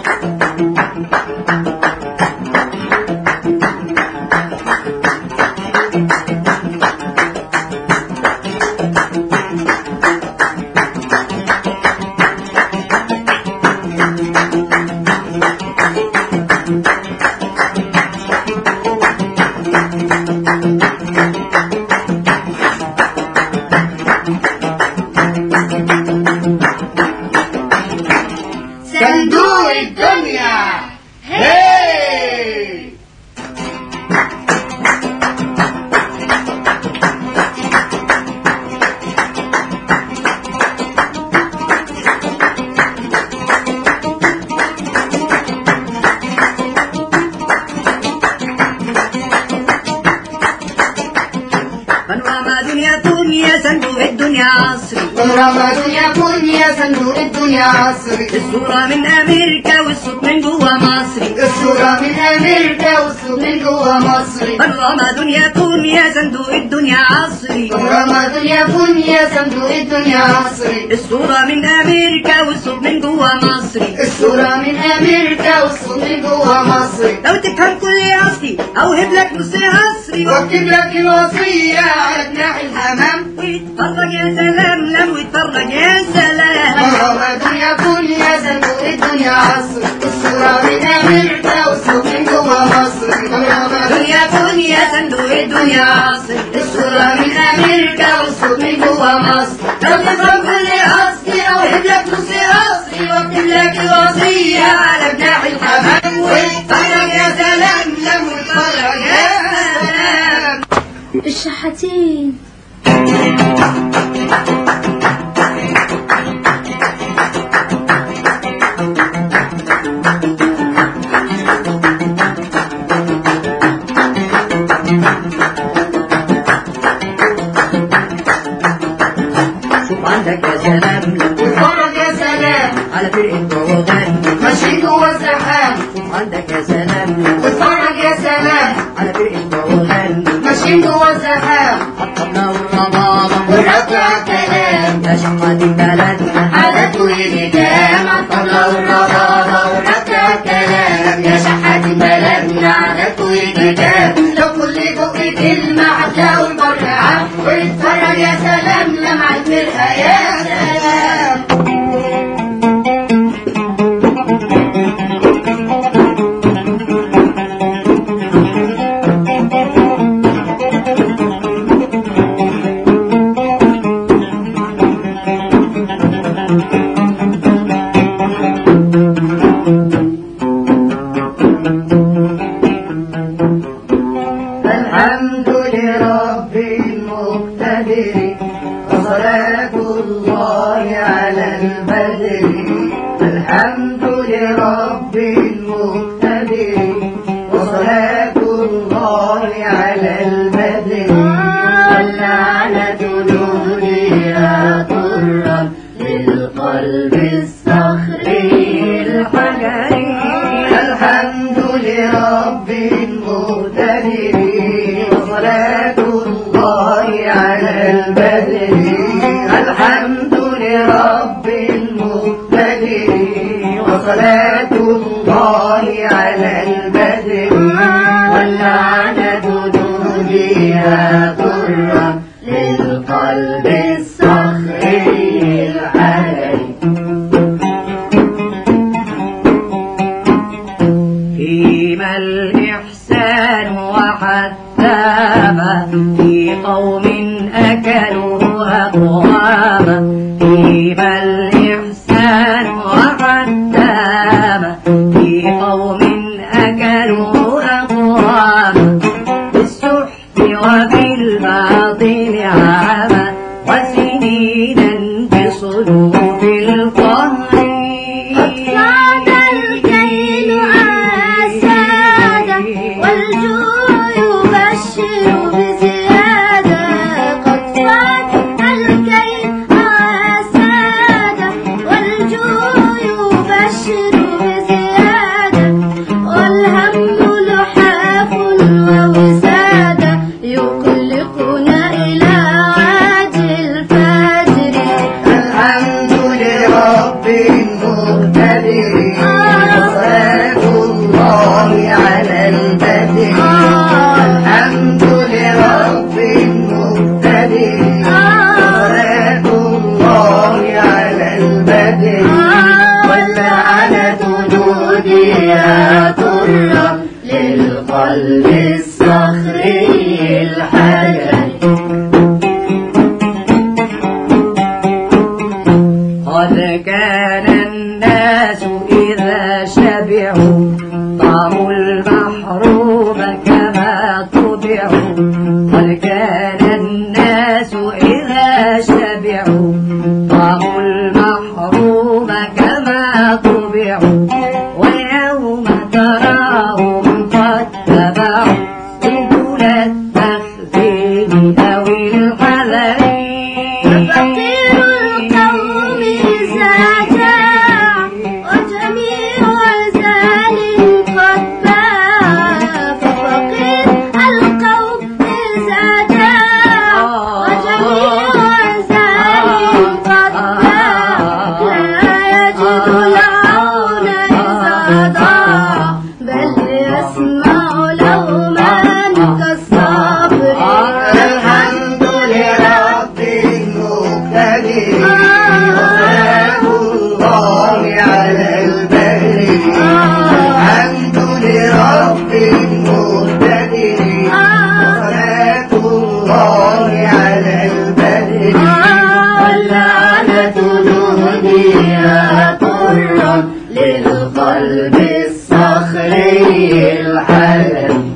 صندوق الدنيا هي بانوراما دنيا دنيا صندوق الدنيا عصري رمضان يكون يا صندوق الدنيا عصري الصورة من أمريكا والصوت من جوا مصري الصورة من أمريكا والصوت من جوا مصري بانوراما دنيا دنيا صندوق الدنيا عصري رمضان يكون يا صندوق الدنيا عصري الصورة من أمريكا والصوت من جوا مصري الصورة من أمريكا والصوت من جوا مصري لو تفهم كل قصدي أوهب لك نص عصري واكتب لك الوصية على جناح الحمام واتفرج يا سلام لم واتفرج يا سلام رمضان يكون يا صندوق الدنيا عصري الصورة من أمريكا والصوت من جوا مصري رمضان دنيا دنيا صندوق الدنيا عصري الصورة من أمريكا والصوت من جوا مصر لو تفهم كل قصدي أوهب لك نص عصري واكتب لك الوصية على جناح الحمام واتفرج يا سلام لم واتفرج يا سلام الشحاتين شوف عندك يا سلام لم واتفرج يا سلام على فرقة وغني ماشي جوا الزحام شوف عندك يا سلام لم واتفرج يا سلام على فرقة وغني ماشي جوا الزحام حطبنا والربابة ورجع كلام يا شحات بلدنا عدد وإلتام عطلنا والربابة ورجع كلام يا شحات بلدنا عدد وإلتام لو كل بق كلمة هتلاقوا البر عام واتفرج يا سلام لمع الفرقة يا سلام الحمد لرب المقتدر وصلاة الله على البدر الحمد لرب المقتدر وصلاة الله على البدر واللعنة نهديها طرا للقلب الصخري الحجري الحمد لرب المقتدر وصلاة الله على البدر الحمد لرب المقتدر وصلاة الله على البدر واللعنة نهديها ضرا للقلب الصخري الحجري فيما الإحسان وحتى في قوم أكلوا أقواما فيما الإحسان وحتى في قوم أكلوا أقواما بالسحت وبالباطل عاما وسنينا بصنوف القهر صاد الكيل أسادا والجوع يبشر بزيادة قد صاد الكيل أسادا والجوع يبشر بزيادة والهم لحاف ووسادة يقلقنا إلى عاجل فجر الحمد لرب المقتدر يا طرا للقلب الصخري الحجري قد كان الناس إذا شبعوا طعموا المحروم كما طبعوا قد كان الناس إذا شبعوا طعموا المحروم كما طبعوا ويوم تراهم قد تبعوا سبل التخفيف أو الحذر فقير القوم زاجا وجميع زال قد باع ففقير القوم زاجا وجميع زال قد باع لا يجد العون إذا ضاع بل يسمع لوما كالصبر الحمد لرب المقتدر وسلام الله على البر الحمد لرب المقتدر وصلاة الله على البر واللعنة نهديها طرا للقلب الصخري الحلم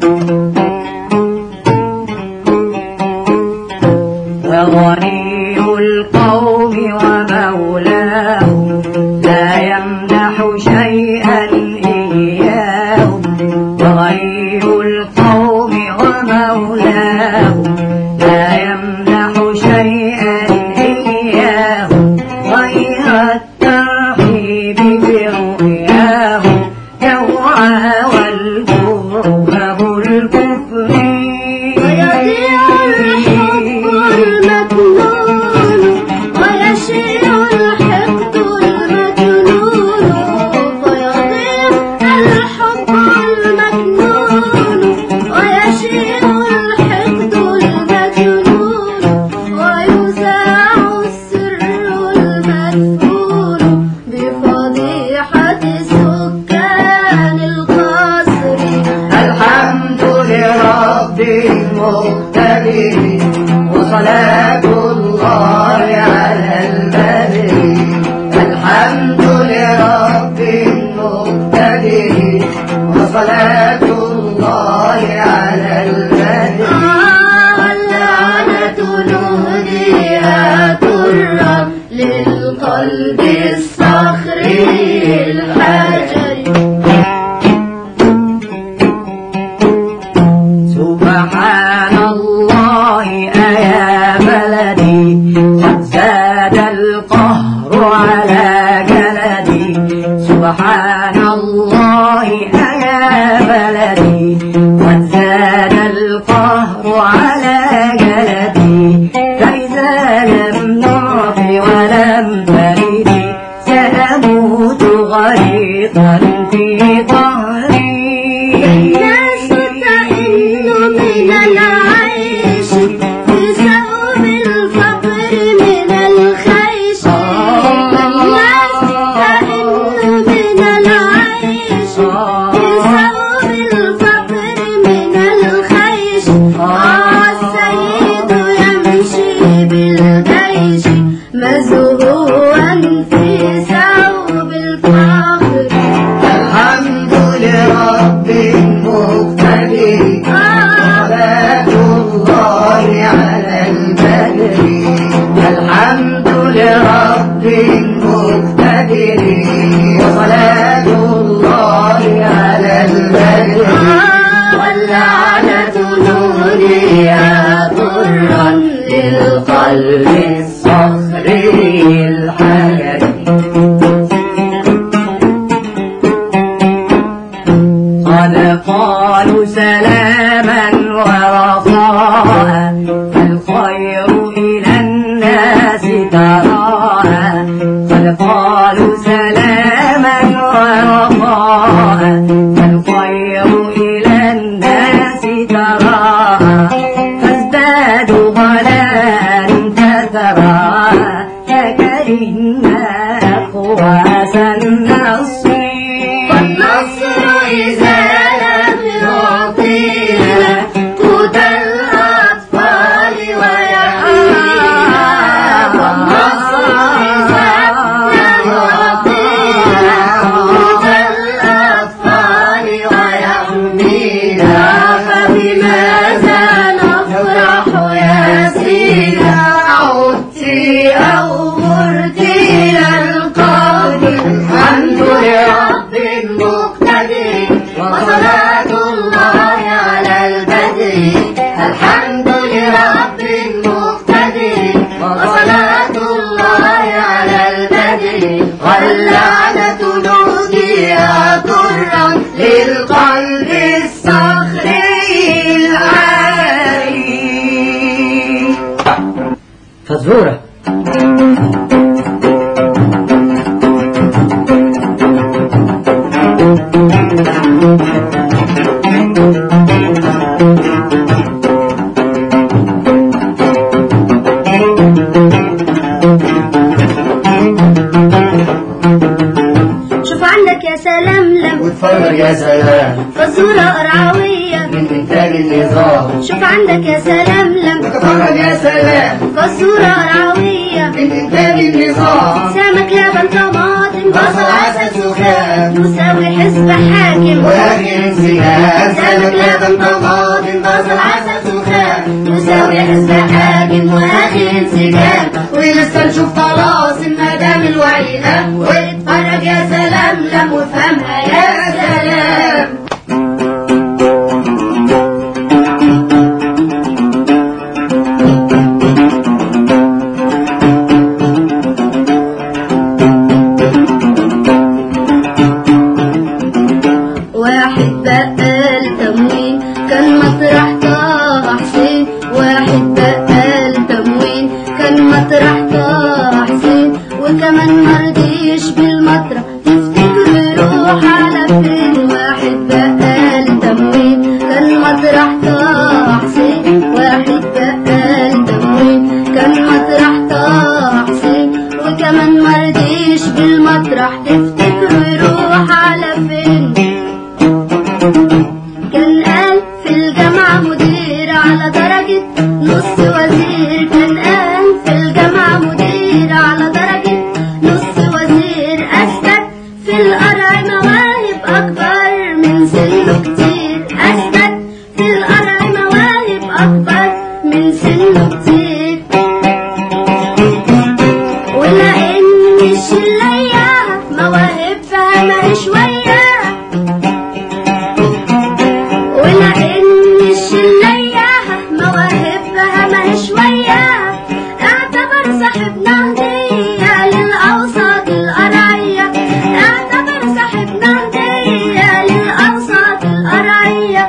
وغني القوم ومولاه لا يمنح شيئا إياه وغني القوم ومولاه لا يمنح شيئا إياه غير الترحيب برؤياه جوعا والكره الكفر ويضيع الحب المكنون ويشيع الحقد المجنون فيضيع الحب المكنون ويشيع الحقد المجنون ويذاع السر المدفون بفضيحة سكان القصر الحمد لرب المقتدر وصلاة الله على البدر الحمد لرب المقتدر وصلاة الله على البدر واللعنة نهديها طرا للقلب الصخري الحجري سبحان الله أيا بلدي قد زاد القهر على جلدي سبحان الله أيا بلدي قد زاد القهر على جلدي فإذا لم نعف ولم ترد سأموت غريقا في ظهري الناس تئن من العيش بسبب الفقر من الخيش الناس تئن من العيش بسبب الفقر من الخيش والسيد يمشي بالجيش مزهوا في ثوب الفخر الحمد لرب المقتدر صلاة الله على البدر الحمد لرب المقتدر وصلاة الله على البدر واللعنة نهديها طرا للقلب الصخري الحجري قد قالوا سلاما ورخاء فالخير إلى الناس تراءى قد قالوا سلاما ورخاء فالخير إلى الناس تراءى فازدادوا غلاء تتراءى فكرهنا أقواس النصر والنصر فزورة شوف عندك يا سلام لم واتفرج يا سلام فزورة قرعوية من إنتاج النظام شوف عندك يا سلام لم واتفرج يا سلام فزورة قرعوية من إنتاج النظام سمك لبن طماطم بصل عسل سخان مساوي حزب حاكم واجي انسجام سمك لبن طماطم بصل عسل سخان مساوي حزب حاكم واخي انسجام ولسه نشوف خلاص المدام الوعي قام واتفرج يا سلام لم وافهمها يا سلام واحد بقال تموين كان مطرح طه حسين واحد بقال تموين كان مطرح طه حسين وكمان مرضيش بالمطرح تفتكر يروح على فين واحد بقال تموين كان مطرح طه حسين واحد بقال تموين كان مطرح طه حسين وكمان مرضيش بالمطرح تفتكر يروح على فين كان قال في الجامعة مدير على درجة نص وزير كان قال في الجامعة مدير على درجة نص وزير أثبت في القرع مواهب أكبر من سنه كتير أثبت في القرع مواهب أكبر من سنه كتير ولأن الشلية مواهبها ما شوية ولأن الشلية مواهبها ما شوية اعتبر صاحبنا هدية للأوساط القرعية اعتبر صاحبنا هدية للأوساط القرعية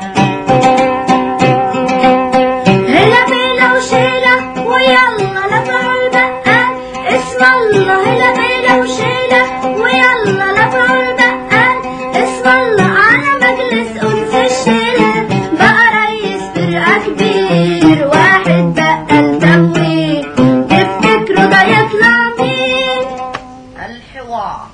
هلا بيلا وشيلة ويلا لفعوا البقال اسم الله هلا بيلا وشيلة ويلا لفعوا البقال اسم الله على مجلس أنس الشيلة بقى رئيس فرقة كبير واحد بقال تموين تفتكروا ده يطلع مين الحوار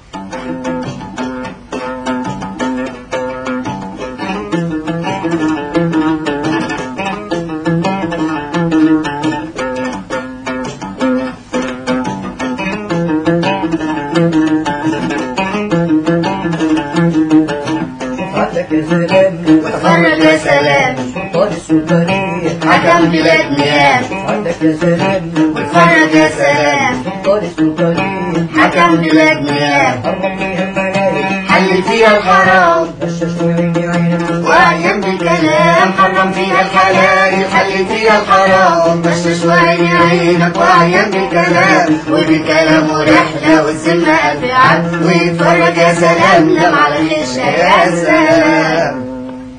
عندك يا سلام واتفرج يا سلام سلطان السلطانية حكم بلاد نيام عندك يا سلام واتفرج يا سلام سلطان السلطانية حكم بلاد نيام حرم فيها الملاهي حل فيها الحرام بس شوية عينك وعيان بالكلام حرم فيها الحلال حل فيها الحرام بشش وعين عينك وعيان بالكلام وبالكلام ورحلة والذمة ألف عبد ويتفرج يا سلام لم على خشة يا سلام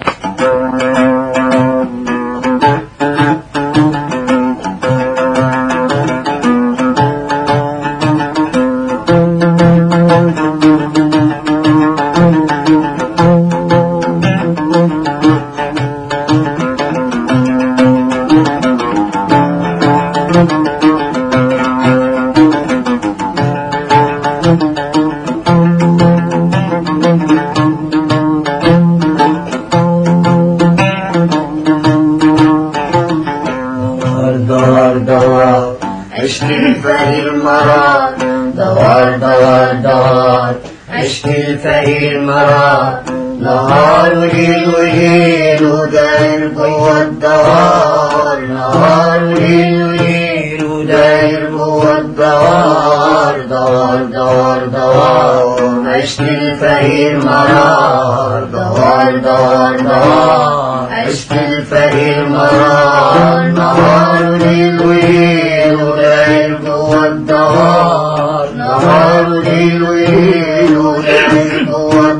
دار دار دار اشتري فقير مرار دوار دوار دوار اشتري فقير مرار نهار وليل وليل وداير جوه الدوار نهار وليل وليل وداير جوه الدوار دوار دوار دوار عشت الفقير مرار دوار دوار دوار عشت الفقير مرار نهار وليل وليل وداير جوه الدوار نهار وليل وليل وداير جوه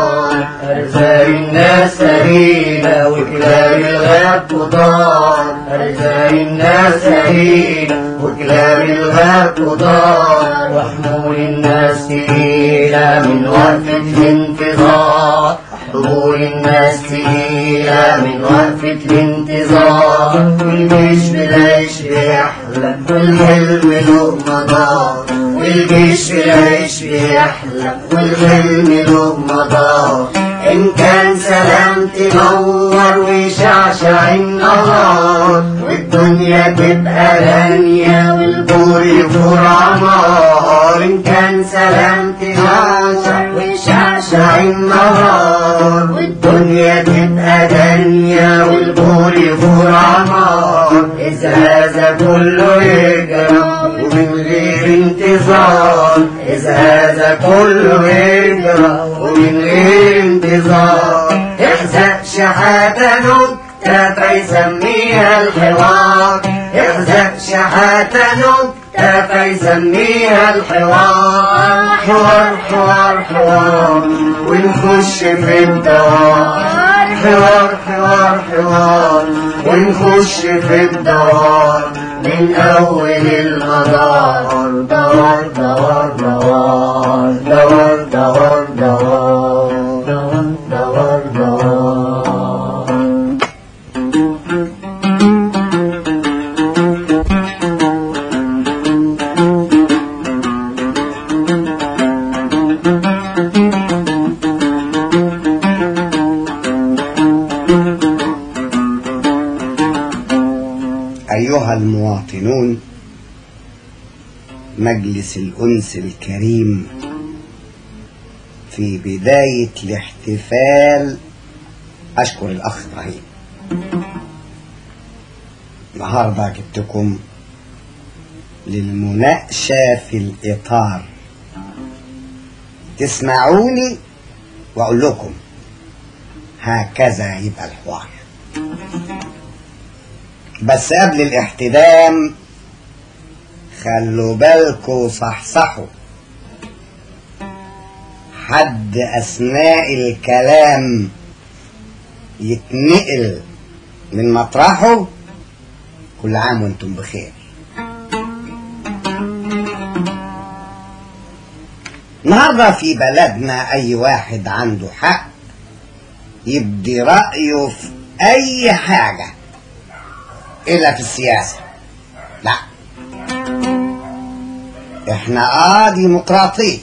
الدوار أرزاق الناس سليمة وكلاب الغاب خضار أرزاق الناس هين وكلاب الغاب قضاء وحمول الناس تقيلة من وقفة الانتظار حضور الناس تقيلة من وقفة الانتظار والجيش بالعيش بيحلم والحلم له مدار والجيش بالعيش بيحلم والحلم له مدار إن كان سلام تنور ويشعشع النهار والدنيا تبقى رانية والبور يفور عمار إن كان سلام تنور ويشعشع النهار والدنيا تبقى دانية والبور يفور عمار إذا هذا كله يجرى ومن غير انتظار إذا هذا كله يجرى ومن غير انتظار احزق شحاتة نكتة فيسميها الحوار احزق شحاتة نكتة فيسميها الحوار حوار حوار حوار ونخش في الدوار حوار حوار حوار ونخش في الدوار من أول المدار دوار دوار دوار دوار دوار دوار دوار دوار دوار أيها المواطنون مجلس الأنس الكريم في بداية الاحتفال أشكر الأخ إبراهيم النهاردة جبتكم للمناقشة في الإطار تسمعوني وأقول لكم هكذا يبقى الحوار بس قبل الاحتدام خلوا بالكوا صحصحوا حد أثناء الكلام يتنقل من مطرحه كل عام وانتم بخير النهارده في بلدنا أي واحد عنده حق يبدي رأيه في أي حاجة إلا في السياسة لا احنا اه ديمقراطية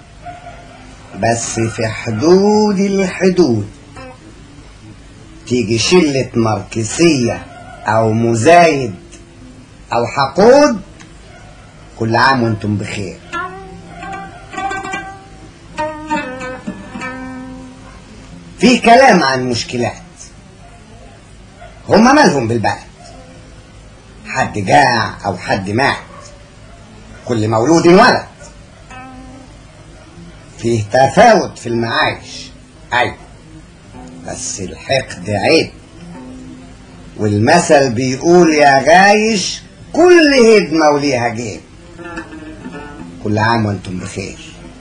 بس في حدود الحدود تيجي شلة ماركسية أو مزايد أو حقود كل عام وانتم بخير في كلام عن مشكلات هما مالهم بالبلد حد جاع أو حد مات كل مولود ولد فيه تفاوت في المعايش أيوة بس الحقد عيب والمثل بيقول يا غايش كل هدمة وليها جيب كل عام وانتم بخير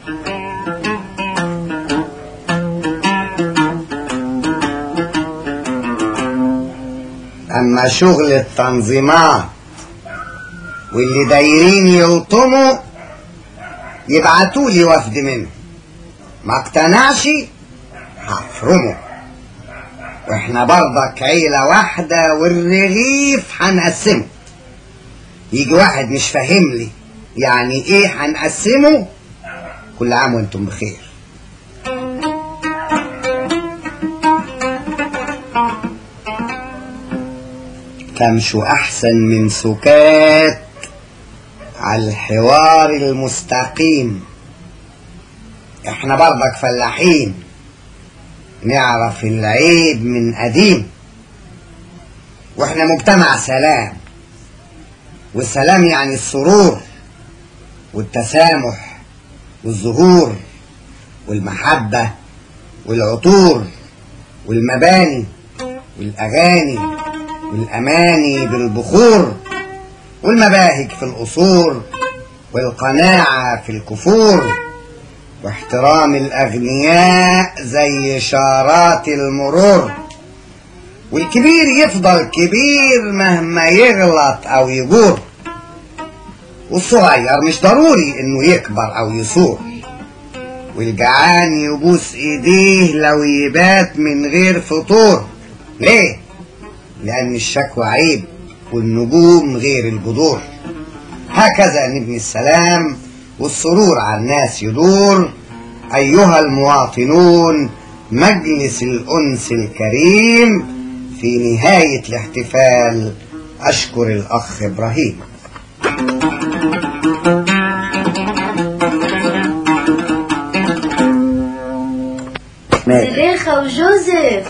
أما شغل التنظيمات واللي دايرين يلطموا يبعتوا لي وفد منهم ما اقتنعش هفرمه واحنا برضك عيلة واحدة والرغيف هنقسمه يجي واحد مش فاهم لي يعني ايه هنقسمه كل عام وانتم بخير تمشوا احسن من سكات على الحوار المستقيم احنا برضك فلاحين نعرف العيب من قديم واحنا مجتمع سلام والسلام يعني السرور والتسامح والظهور والمحبة والعطور والمباني والأغاني والأماني بالبخور والمباهج في القصور والقناعة في الكفور واحترام الأغنياء زي إشارات المرور والكبير يفضل كبير مهما يغلط او يجور والصغير مش ضروري انه يكبر او يصور والجعان يبوس ايديه لو يبات من غير فطور ليه لان الشكوى عيب والنجوم غير الجذور هكذا نبني السلام والسرور على الناس يدور ايها المواطنون مجلس الانس الكريم في نهايه الاحتفال اشكر الاخ ابراهيم ماشي. زليخة وجوزيف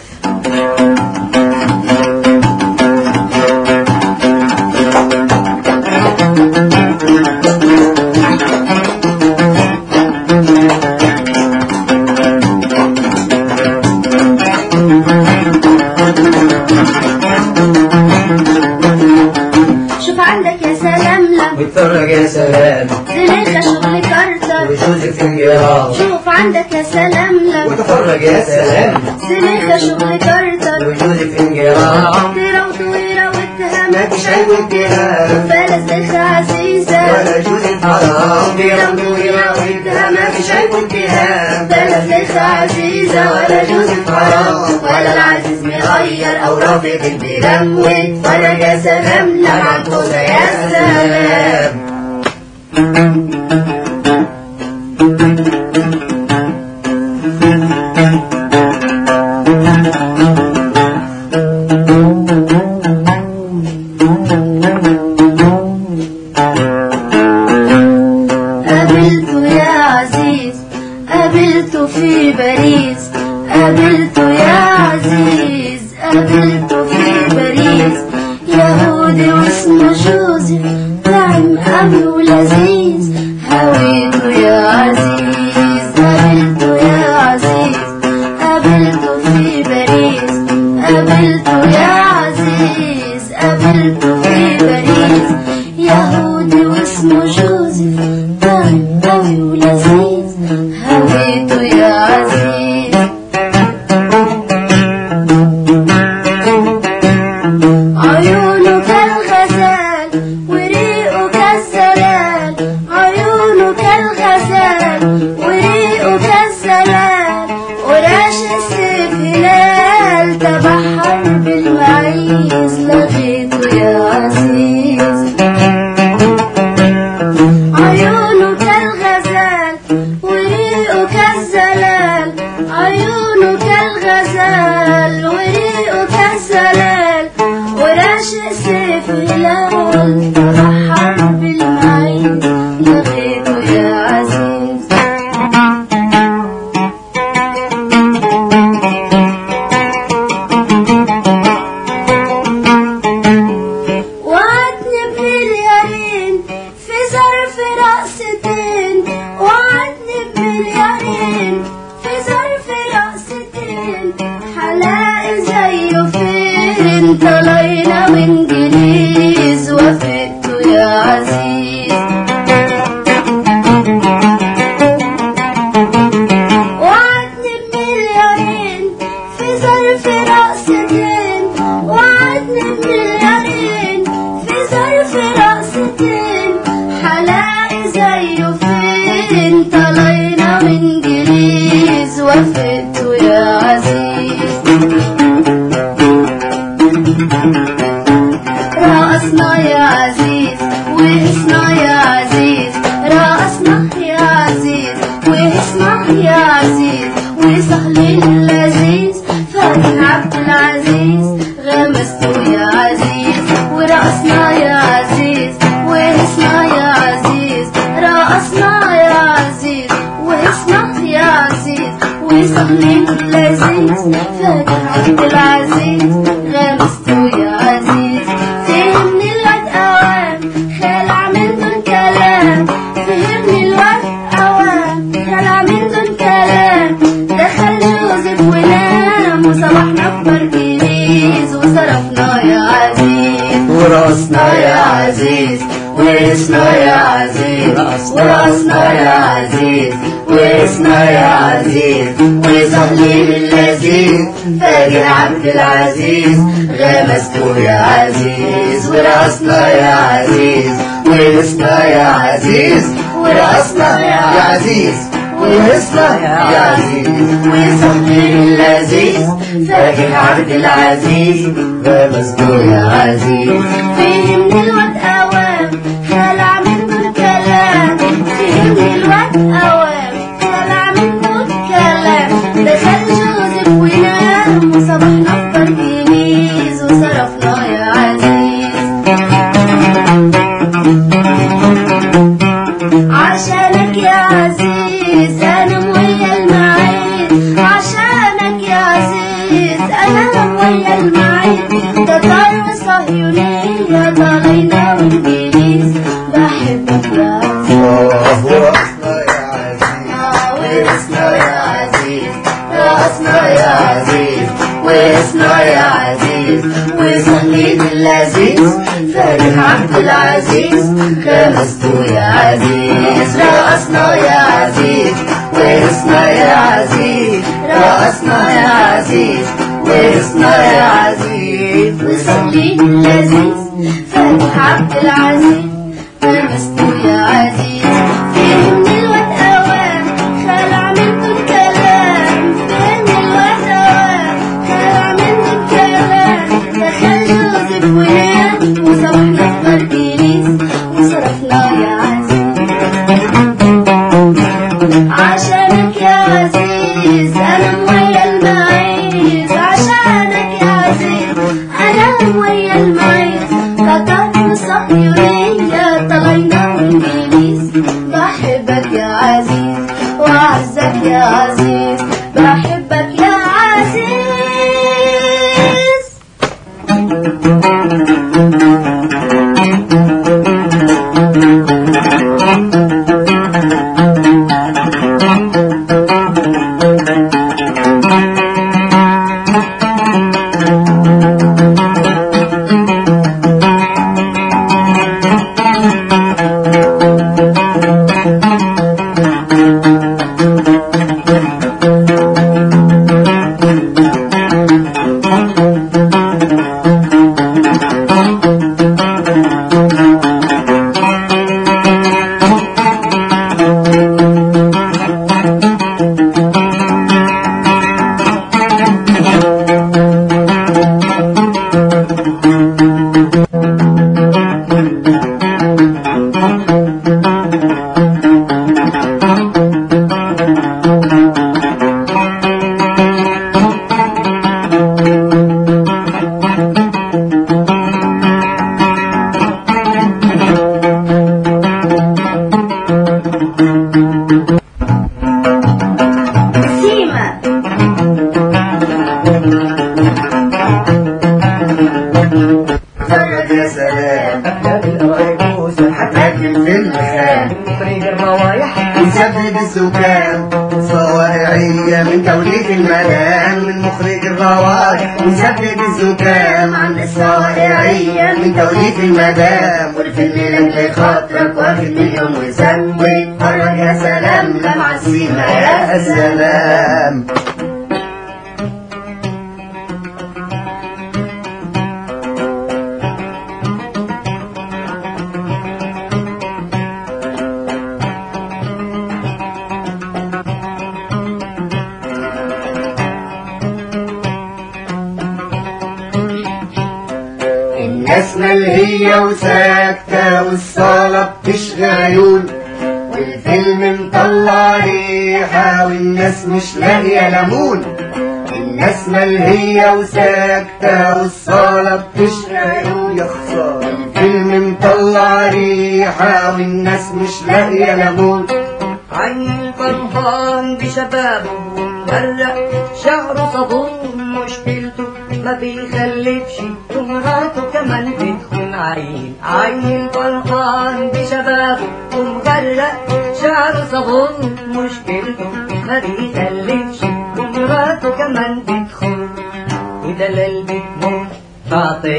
شوف عندك يا سلام لم واتفرج يا سلام زليخة شغل كارتر وجوزك في انجرام شوف عندك يا سلام لم واتفرج يا سلام زليخة شغل كارتر وجوزك في انجرام تيرة وطويرة واتهام مفيش عيب واتهام فارس زليخة عزيزة ولا جوزك حرام ديرة وطويلة واتهام مفيش عيب واتهام بلا زليخة عزيزة ولا جوزك حرام ولا العزيز مغير أو رافض البرام واتفرج يا سلام لمع الخوذة يا سلام قابلته يا عزيز قابلته في باريس قابلته يا عزيز قابلته في باريس يهودي واسمه جوزيف ناعم قوي ولذيذ هويته يا عزيز قابلته يا عزيز قابلته في باريس قابلته يا عزيز قابلته في باريس يهودي واسمه جوزيف ناعم قوي ولذيذ هويته يا عزيز عيونه كالغزال وريقه كالزلال عيونه كالغزال وريقه كالزلال وراش السيف هلال تبحر بالمعيز لغيته يا عزيز عيونه كالغزال وريقه كالزلال عيونه كالغزال وريقه كالزلال وراش سيف هلال تبحر بالمعين لغيته يا عزيز وعدني بمليارين في ظرف رقصتين وعدني بمليارين في ظرف رقصتين حلاقي زيه فين طلعنا من جليز وفدته يا عزيز وعدني بمليارين في ظرف رقصتين وعدني بمليارين في ظرف رقصتين حلاقي زيه فين طلعنا من جليز وفدته يا عزيز رقصنا يا عزيز واسمع يا عزيز رقصنا يا عزيز واسمع يا عزيز وسهل اللذيذ فاتن عبد العزيز غمسته يا عزيز ورقصنا يا عزيز واسمع يا عزيز رقصنا يا عزيز واسمع يا عزيز وسهل اللذيذ فاتن عبد العزيز غمسته يا عزيز فهمني الواد اوام خلع من دون كلام فهمني الواد اوام خلع من دون كلام دخل جوزيف ونام وصبحنا في برجيز وصرفنا يا عزيز ورقصنا يا عزيز واسنا يا عزيز وراسنا يا عزيز واسنا يا عزيز وصلي اللذيذ فاجر عبد العزيز غمسته يا عزيز وراسنا يا عزيز واسنا يا عزيز وراسنا يا عزيز واسنا يا عزيز وصلي اللذيذ فاجر عبد العزيز غمسته يا عزيز فهمني الواد اوام خلع منه الكلام فهمني الواد اوام خلع منه الكلام دخل جوزك ونام وصبحنا في برجيز وصرفنا يا عزيز عشانك يا عزيز انا ويا المعين عشانك يا عزيز انا ويا المعين تتار صهيونية طالعنا وانجليز بحبك يا عزيز وراسنا يا عزيز واسنا يا عزيز راسنا يا عزيز واسنا يا عزيز وصليت اللذيذ فارح عبد العزيز خمسته يا عزيز راسنا يا عزيز واسنا يا عزيز راسنا يا عزيز واسنا يا عزيز وصليت اللذيذ فارح عبد العزيز لمسته يا عزيز فهمني الواد اوام خلع منه الكلام فهمني الواد اوام خلع منه الكلام دخل جوزك ونام وصبحنا في برجيز وصرفنا يا عزيز عشانك يا عزيز انا ويا المعيز عشانك يا عزيز انا ويا المعيز قطعت صهيونية طلعنا وانجليز بحبك يا عزيز وعزك يا عزيز بحبك يا عزيز سيما فرد يا سلام هتاكل في المخام مسبب الزكام صوارعية من توليد المدام من مخرج الروائح مسبب الزكام عند الصوارعية من توليد المدام والفيلم اللي خاطرك واخد مليون وسام واتفرج يا سلام لمع السيما يا سلام الناس ملهية وساكتة والصالة بتشغى عيون والفيلم مطلع ريحة والناس مش لاقية ليمون الناس ملهية وساكتة والصالة بتشغى عيون يا خسارة الفيلم مطلع ريحة والناس مش لاقية ليمون عين الفرحان بشبابه ومغرق شعره صابون مشكلته ما بيخلفش ومراته كمان بتكون عين عين الفرحان بشبابه ومغرق شعره صابون مشكلته ما بيخلفش ومراته كمان بتخون ودلال بتموت تعطيه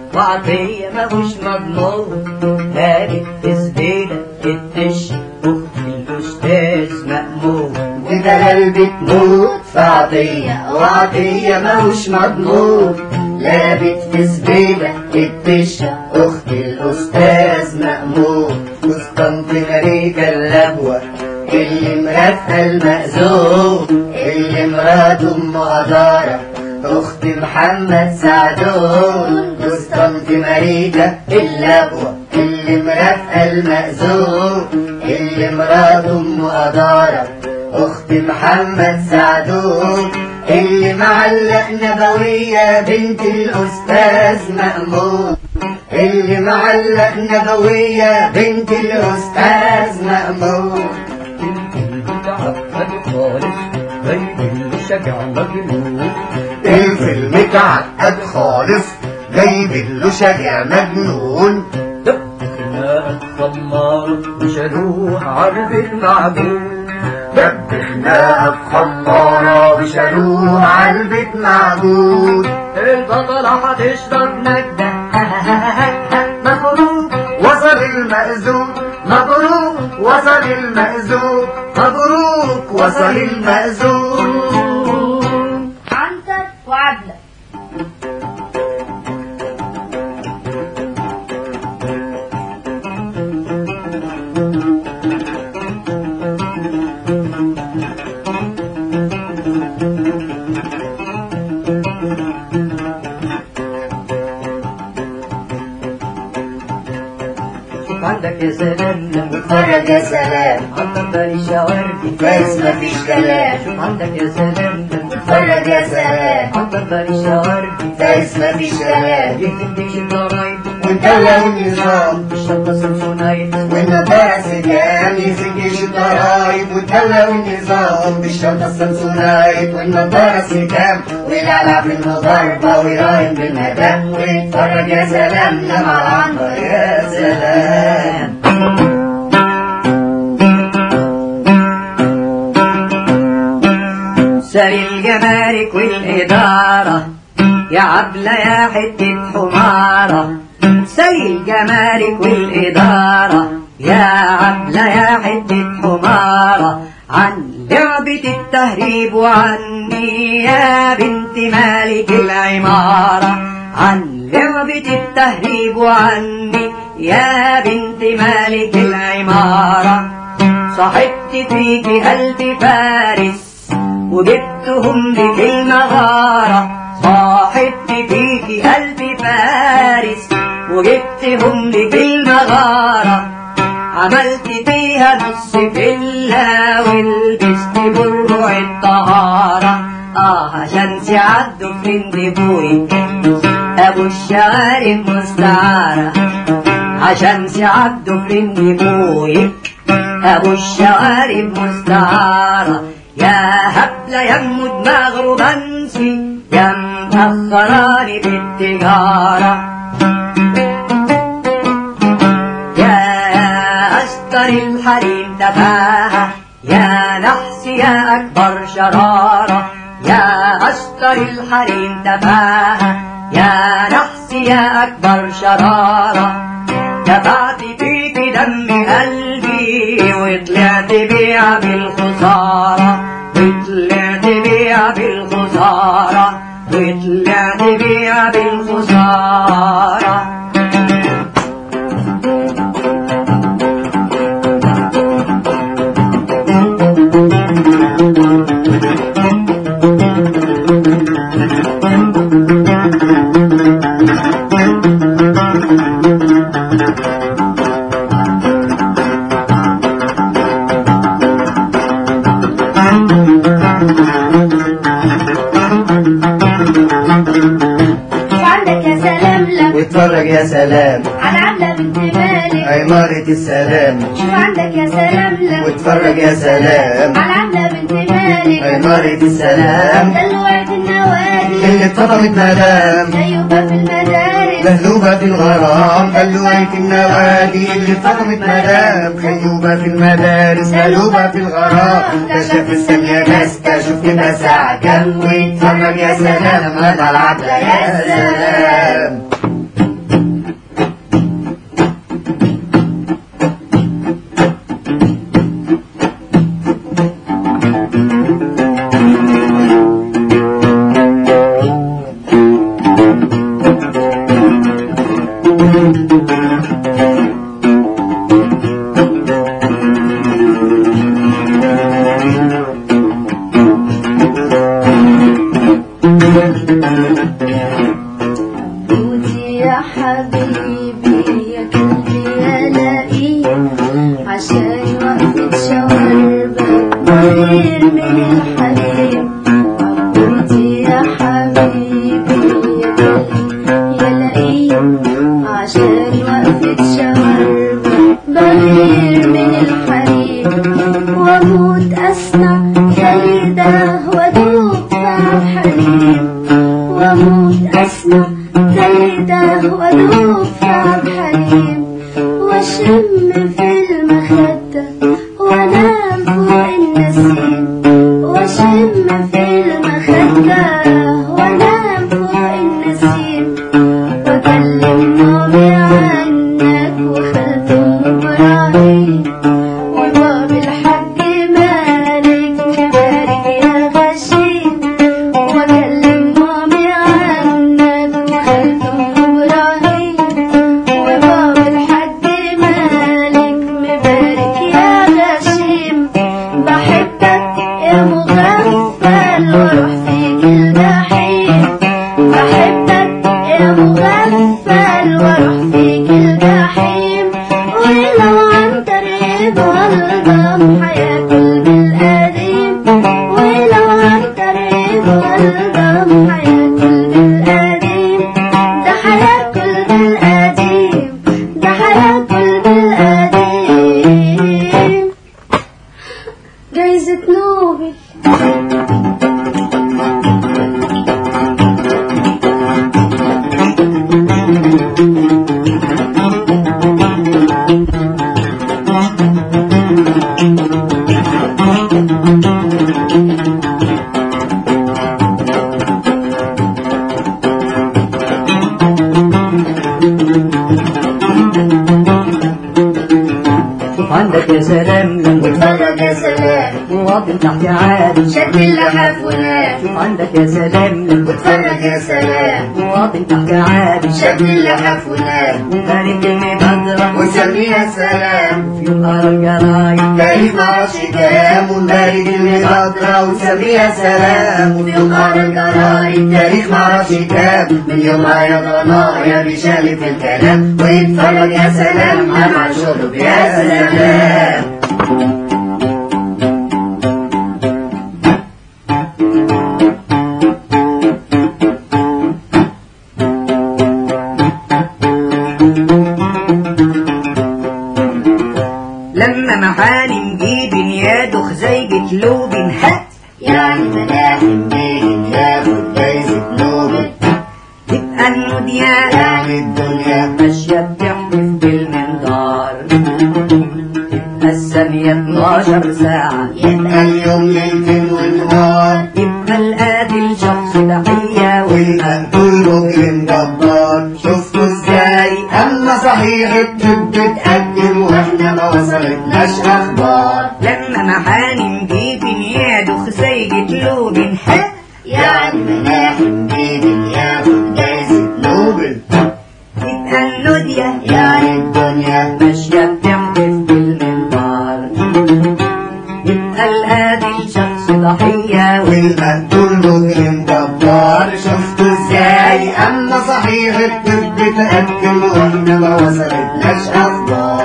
وعطية ماهوش مضمون هانت في زبيلة الدش أخت الأستاذ مأمون ودلال بتموت في عطية وعطية ماهوش مضمون لابت في زبيلة الدشة أخت الأستاذ مأمون قسطنطينية اللبوة اللي مرافقة المأذون اللي مرات أم هدارة أخت محمد سعدون قسطنطينية اللبوة اللي مرافقة المأذون اللي مرات أم هدارة أخت محمد سعدون اللي معلق نبوية بنت الأستاذ مأمون اللي معلق نبوية بنت الأستاذ مأمون متعقد خالص غير اللي شجع مجنون الفيلم متعقد خالص جايب له شجع مجنون دبنا الخمار وشالوه عرض المعجون دبحناها بخمارة وشالوه عالبيت معجون البطلة هتشرب نجدة مبروك وصل المأذون مبروك وصل المأذون مبروك وصل المأذون عنتر وعبلة شوف عندك يا سلام لما اتفرج يا سلام عطر بالي شاورني فايز مفيش كلام شوف عندك يا سلام لما اتفرج يا سلام عطر بالي شاورني فايز مفيش كلام يهديش الضرايب ونكلم النظام الشنطة سمسونايت والنباس كام يسجلش الضرايب وتولى النظام بالشنطة السامسونايت والنضارة كام ويلعب في المضاربة ويراهن بالمدام ويتفرج يا سلام لما العنبر يا سلام سال الجمارك والإدارة يا عبلة يا حتة حمارة سال الجمارك والإدارة يا عبلة يا حتة حمارة عن لعبة التهريب وعني يا بنت مالك العمارة عن لعبة التهريب وعني يا بنت مالك العمارة صاحبت فيكي قلب فارس وجبتهم لك المغارة صاحبت فيكي قلب فارس وجبتهم لك المغارة عملت فيها نص فيلا ولبست برع الطهارة اه عشان سعدوا فرند بوي ابو الشوارب مستعارة عشان سعدوا فرند بوي ابو الشوارب مستعارة يا هبلة يا ام دماغ رومانسي يا مأخراني بالتجارة يا أشطر الحريم تفاهة يا نحس يا أكبر شرارة يا أشطر الحريم تفاهة يا نحس يا أكبر شرارة دفعت فيك دم قلبي وطلعت بيع بالخسارة وطلعت بيع بالخسارة وطلعت بيع بالخسارة وعندك يا سلام لم واتفرج يا سلام على عبلة بنت مالك عمارة السلام وعندك يا سلام لم واتفرج يا سلام على عبلة بنت مالك عمارة السلام دلوعت النوادي اللي اتفضلت مدام شيوبة في المدارس مهلوبة في الغرام دلوعت النوادي اللي اتفضلت مدام خيوبة في المدارس مهلوبة في الغرام كشف الثانية ماسكة شفت مساعة كم واتفرج يا سلام على العبلة يا سلام ودي يا حبيبي يا قلبي يا لئيم عشان وقفة شواربك غير من الحليم عبودي يا حبيبي يا قلبي يا لئيم عشان وقفة شواربك بغير من الحليم واموت اسمع سيدة وادوب في حليم واموت اسمع سيدة وادوب في حليم واشم في المخدة وانام فوق النسيم واشم في المخدة وانام فوق النسيم واكلم مامي عنك وخالة ام ابراهيم وباب الحاج مالك مبارك يا غشيم واكلم مامي عنك وخالة ام ابراهيم وباب الحاج مالك مبارك يا غشيم بحبك يا مغفل واروح فيك الجحيم بحبك يا مغفل واروح فيك الجحيم ولو عن طريق والدم حياكل بالقديم ولو عن طريق والدم حياكل بالقديم ده حياكل بالقديم ده حياكل بالقديم جايزة نوبل شوف عندك يا سلام لما اتفرج يا سلام مواطن تحت عادي شد اللحاف ونام شوف عندك يا سلام لما اتفرج يا سلام مواطن تحت عادي شد اللحاف ونام مبارك المبادرة وسميها سلام في يوم قرا الجرايد تاريخ معرفش كام ونبارك المخضرة ونسميها سلام وفي يوم قرا الجرايد تاريخ معرفش كام من يوم ما يا ضنايا بيشالي في الكلام ويتفرج يا سلام على شغله يا سلام لما محاني نجيب يادخ زي جتلوب هات يعني ملاحم بيه ياخد جايزة نوبل تبقى النودية يعني الدنيا ماشية بتحلف بالمنظار تبقى الثانية 12 ساعة يبقى اليوم ليل ونهار يبقى القاتل شخص تحية والمقتول مجرم جبار شفتوا ازاي اما صحيح الطب اتقدم واحنا ما وصلتناش اخبار لما محاني نجيب يادخ زي جتلوب هات يعني ملاحم بيه ياخد جايزة نوبل تبقى النودية يعني الدنيا ماشية بتحلف بالمنظار يبقى القاتل شخص ضحية والمقتول مجرم جبار شفتوا ازاي اما صحيح الطب اتقدم واحنا ما وصلتناش اخبار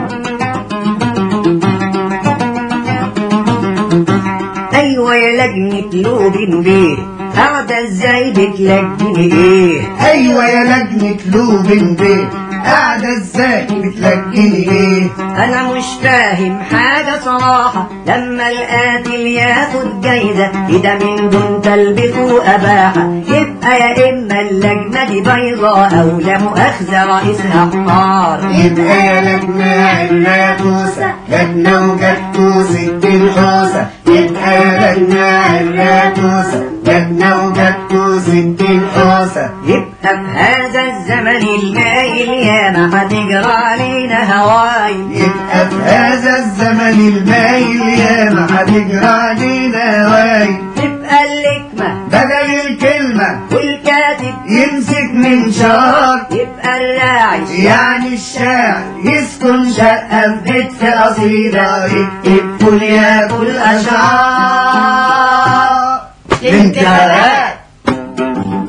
ايوه يا لجنة لوبين بيه قاعدة ازاي بتلجني ايه ايوه يا لجنة لوبن بيه قاعدة ازاي بتلجني ايه انا مش فاهم حاجة صراحة لما القاتل ياخد جايزة كده من دون تلبيخ واباحة يبقى يا اما اللجنة دي بيضاء او لا مؤاخذة رئيسها حمار يبقى يا لجنة عراتوسة لجنة وجاتوسة الحوسة يبقى يا لجنة عراتوسة لجنة وجاتوسة الحوسة يبقى في هذا الزمن المايل ياما هتجرى علينا هواي يبقى في هذا الزمن المايل ياما هتجرى علينا واي تبقى اللكمة بدل الكلمة والكاتب يمسك من شهر يبقى الراعي يعني الشاعر يسكن شقة في بيت في قصيدة يكتب كل ياكل أشعار الانتخابات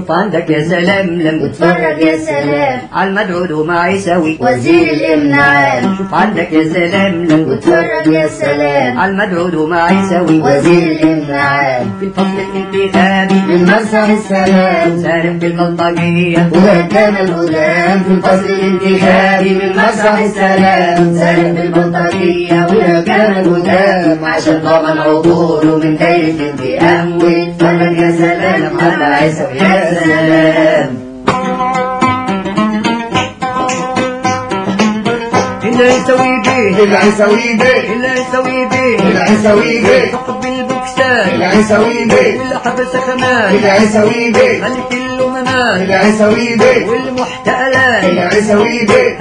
شوف عندك يا سلام لما واتفرج يا سلام على المدعو وما يسوي وزير الامنعان شوف عندك يا سلام لما واتفرج يا سلام على المدعو وما يسوي وزير الامنعان في الفصل الانتخابي من مسرح السلام سالم في البلطجية وكان الغلام في الفصل الانتخابي من مسرح السلام سالم بالبلطجية وكان الغلام عشان ضمن عبوره من دايرة الانتقام واتفرج يا سلام على عيسى يا سلام اللي يسوي بيه العيسوي بيه اللي يسوي بيه العيسوي بيه صاحب البوكسات العيسوي بيه اللي حبس كمان العيسوي بيه ملك الأمناء العيسوي بيه والمحتالات العيسوي بيه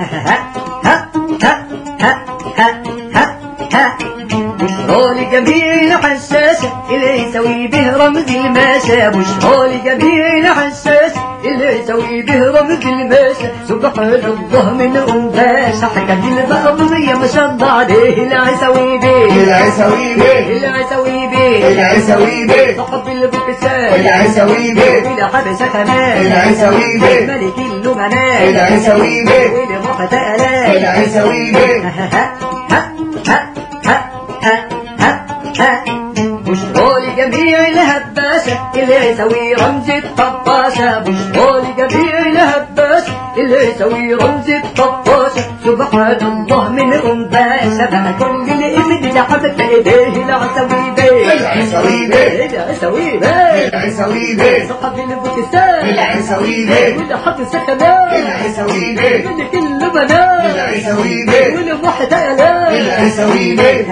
بشرى لجميع الحساسة اللي يسوي به رمز الماسة بشرى لجميع الحساسة اللي يسوي به رمز الماسة سبحان الله من أنفاسة حكى البقضية ما شاء الله عليه اللي يسوي به العيسوي بيه اللي يسوي به العيسوي بيه صاحب البكسات العيسوي بيه إلى حبس كمان العيسوي بيه ملك الأمناء العيسوي بيه والمحتالات العيسوي بيه بشرى لجميع الهباسة اللي يسوي رمز الطباسة بشرى لجميع الهباسة اللي يسوي رمز الطباسة سبحان الله من أنباسة بقى كل الإبن اللي حبت إيديه العسوي بيه العيسوي بيه العسوي بيه العيسوي بيه صحب البوكستان العيسوي بيه واللي حط سكنات العيسوي بيه ملك اللبنات العيسوي بيه والمحتالات العيسوي بيه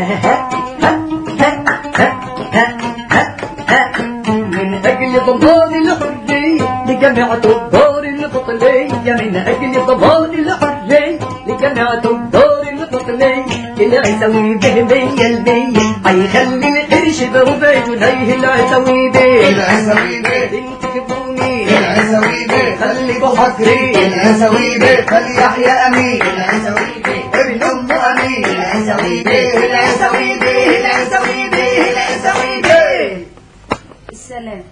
من أجل ضمان الحرية لجميع تجار البطلية من أجل ضمان الحرية لجميع تجار البطلية اللي هيسوي به مية المية هيخلي القرش بربع جنيه اللي هيسوي به العيسوي بيه انتخبوني العيسوي بيه خليكوا حاضرين العيسوي بيه فليحيى امين العيسوي بيه ابن ام امين العيسوي بيه العيسوي بيه العيسوي بيه العيسوي بيه السلام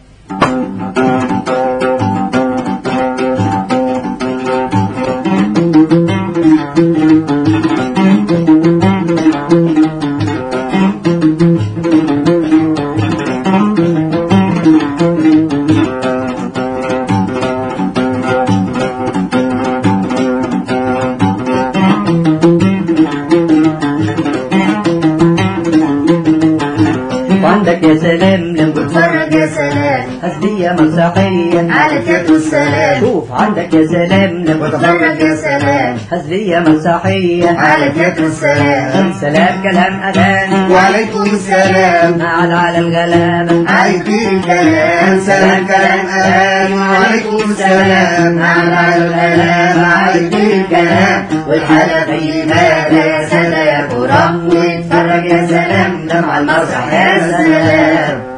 وعندك يا سلام لما واتفرج يا سلام حسبية مسرحية على كتف السلام شوف عندك يا سلام لما واتفرج يا سلام حسبية مسرحية على كتف السلام سلام كلام أذان وعليكم السلام على على الغلابة عايزين الكلام سلام كلام امان وعليكم السلام على الكلام عايزين الكلام والحالة في ماذا يا سادة يا كرام واتفرج يا سلام ده مع المسرح يا سلام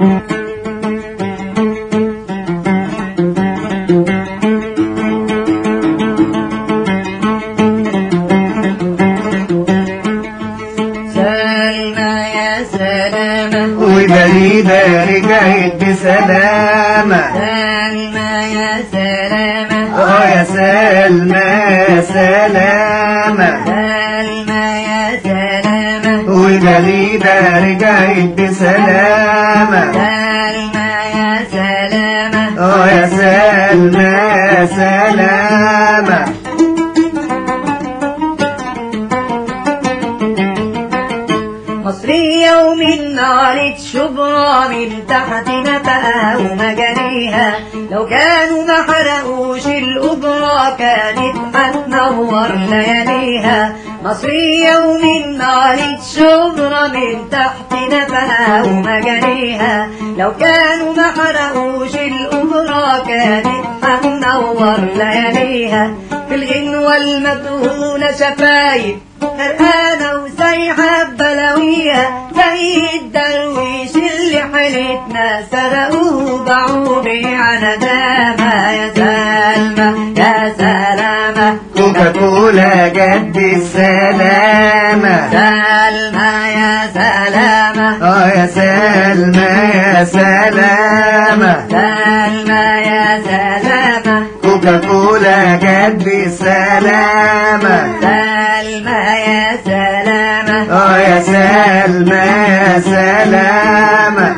سلمى يا سلامة وبريدة رجعت بسلامة سلمى يا سلامة اه يا سلمى سلامة سلمى يا سلامة وبريدة رجعت بسلامة سلمى يا سلامة اه يا سلمى سلامة مصرية ومن نار شبرا من تحت نفقها ومجاريها لو كانوا ما حرقوش الأجرة كانت هتنور لياليها مصرية ومن نار شبرا من تحت نفقها ومجاريها لو كانوا ما حرقوش الأجرة كانت هتنور لياليها في الغنوة المدهونة شفايف غرقانة وسايحة بلاويها زي الدرويش اللي حيلتنا سرقوه باعوه بيع ندامة يا سلمى يا سلامة كوكا كولا جد السلامة سلمى يا سلامة سلامة اه يا سلمى يا سلامة سلمى يا سلامة كوكا كولا جت بالسلامة سلمى يا سلامة اه يا سلمى يا سلامة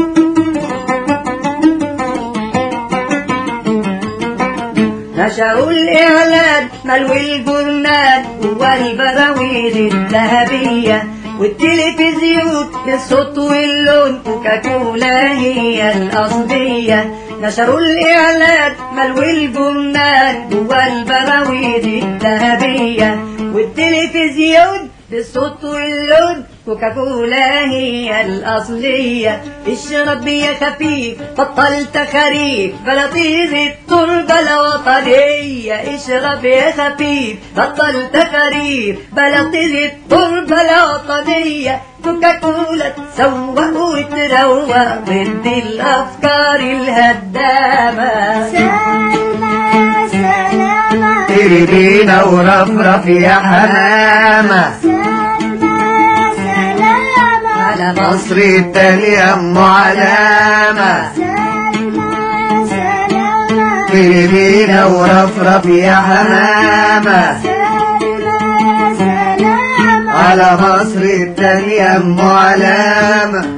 نشروا الإعلان ملو الجرنان والبراويز الذهبية والتلفزيون بالصوت واللون كوكاكولا هي الأصلية نشروا الإعلان ملو الجرنان والبراويز الذهبية والتلفزيون بالصوت واللون كوكاكولا هي الأصلية اشرب يا خفيف بطلت خريف بلطيف التربة الوطنية اشرب يا خفيف بطلت خريف بلطيف التربة الوطنية كوكاكولا تسوق وتروق ضد الأفكار الهدامة سلمى يا سلامة تيري بينا ورفرف يا حمامة سلمى يا سلامة على مصر التانية ام علامة سلمى يا سلامة تيري بينا ورفرف يا حمامة سلمى يا سلامة على مصر التانية ام علامة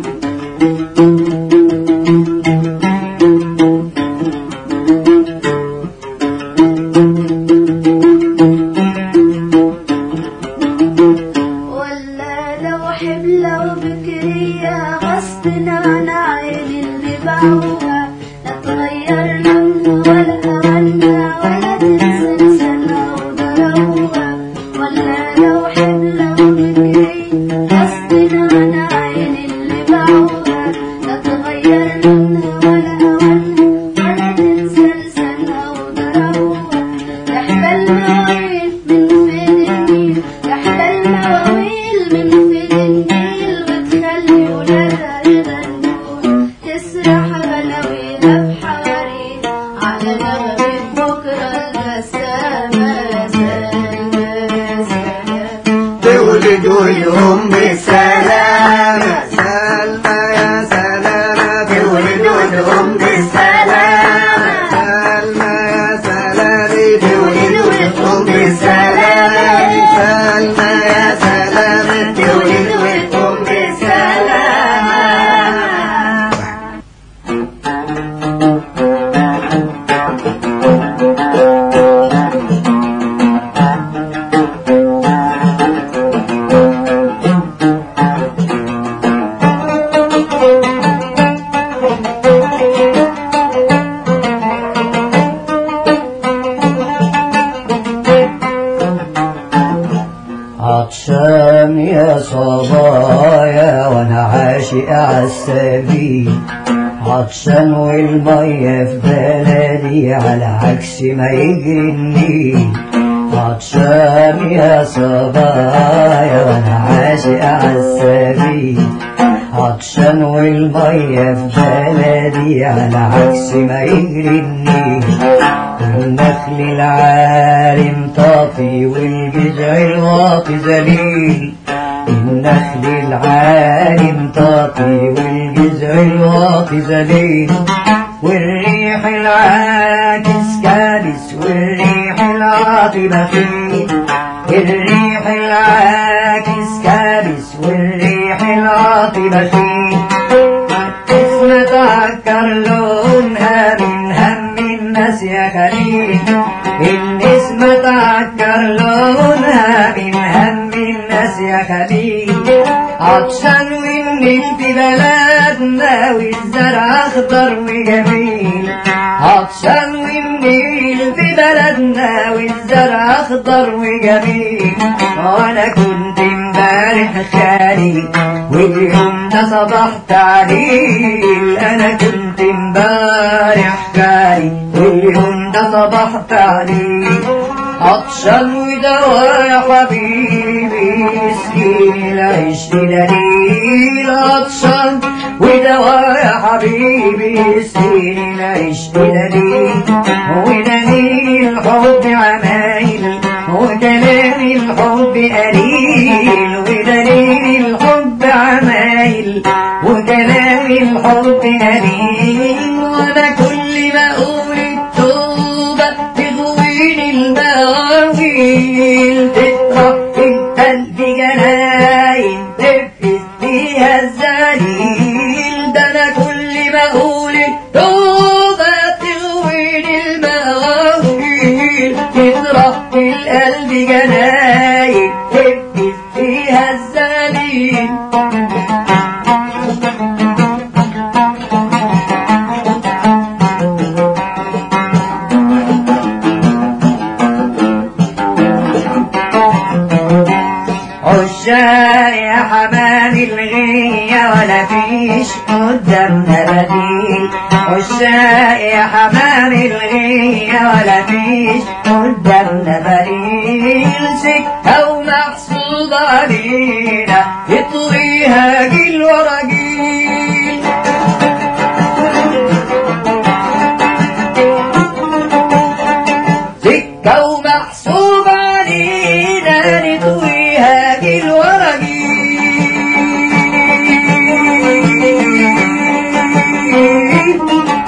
ولا لو حبلة وبكرية غصب عن عين اللي باعوها لا تغير لونها ولا أغنى ولا تنسى لسانها وضربوها ولا لو حبلة وبكرية غصب عن عين اللي باعوها لا تغير لونها ولا أغنى ولا تنسى لسانها وضربوها تحت المواويل من فين النيل تحت المواويل من فين النيل بتخلي ولادها يغنون تسرح غناويها بحواري على نغمة بكرة البسامة سلامة سلامة تولد والأم بالسلامة سلمى يا سلامة تولد والأم بالسلامة سلمى يا سلامة تولد والأم بالسلامة سلمى يا سلامة تولد والأم بالسلامة عطشان يا صبايا وانا عاشق عالسبيل عطشان والمية في بلدي على عكس ما يجري النيل عطشان يا صبايا وانا عاشق عالسبيل عطشان والمية في بلدي على عكس ما يجري النيل والنخل العالم طافي والجذع الواطي ذليل النخل العالم طافي والجذع الواطي ذليل والريح العاكس كابس والريح العاطي بخيل الريح العاكس كابس والريح العاطي بخيل اسم تعكر لونها من هم الناس يا خليل الاسم تعكر لونها من هم الناس يا خليل عطشان والنيل في بلدنا والزرع اخضر وجميل عطشان والنيل في بلدنا والزرع اخضر وجميل وانا كنت امبارح خالي واليوم ده صبحت عليل انا كنت امبارح خالي واليوم ده صبحت عليل عطشان ودواء يا حبيبي مسكين العيش دليل عطشان ودواء يا حبيبي مسكين العيش دليل ودليل الحب عمايل ودليل الحب قليل ودليل الحب عمايل سبيل تطرح القلب جناين تفز فيها الزليل ده انا كل ما اقول التوبة تغويني المواويل تطرح القلب جناين تفز فيها الزليل عشاق يا حمام الغية ولا فيش قدامنا بديل عشاق يا حمام الغية ولا فيش قدامنا بديل سكة ومحسوبة علينا يطويها جيل ورا جيل سكة ومحسوب علينا نطويها جيل ورا جيل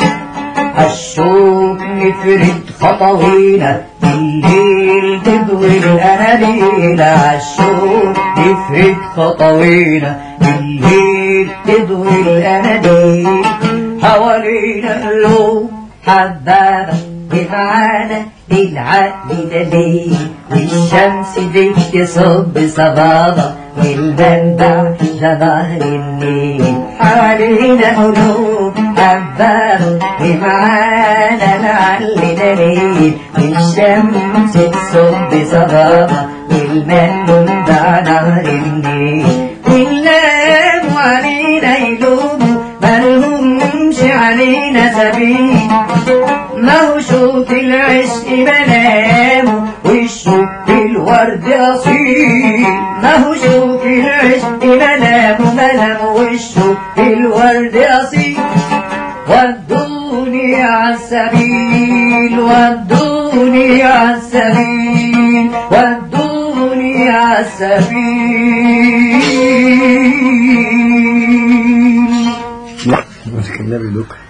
الشوق نفرد خطوينا بالليل تضوي الأناديل عالشوق نفرد خطوينا بالليل تضوي الأناديل حوالينا اللوم حبابة بمعنى العقل ده ليه والشمس دي تصب صبابة والمنبع ده نهر النيل حوالينا قلوب حبابة بمعنى العقل ده ليه والشمس تصب صبابة والمنبع نهر النيل وننام علينا يلوموا ملهمش علينا سبيل ما هو شوق العشق منامه والشوق الورد أصيل ما هو شوق العشق منامه منامه والشوق الورد أصيل ودوني عالسبيل ودوني عالسبيل ودوني عالسبيل لا مش كنا بلوك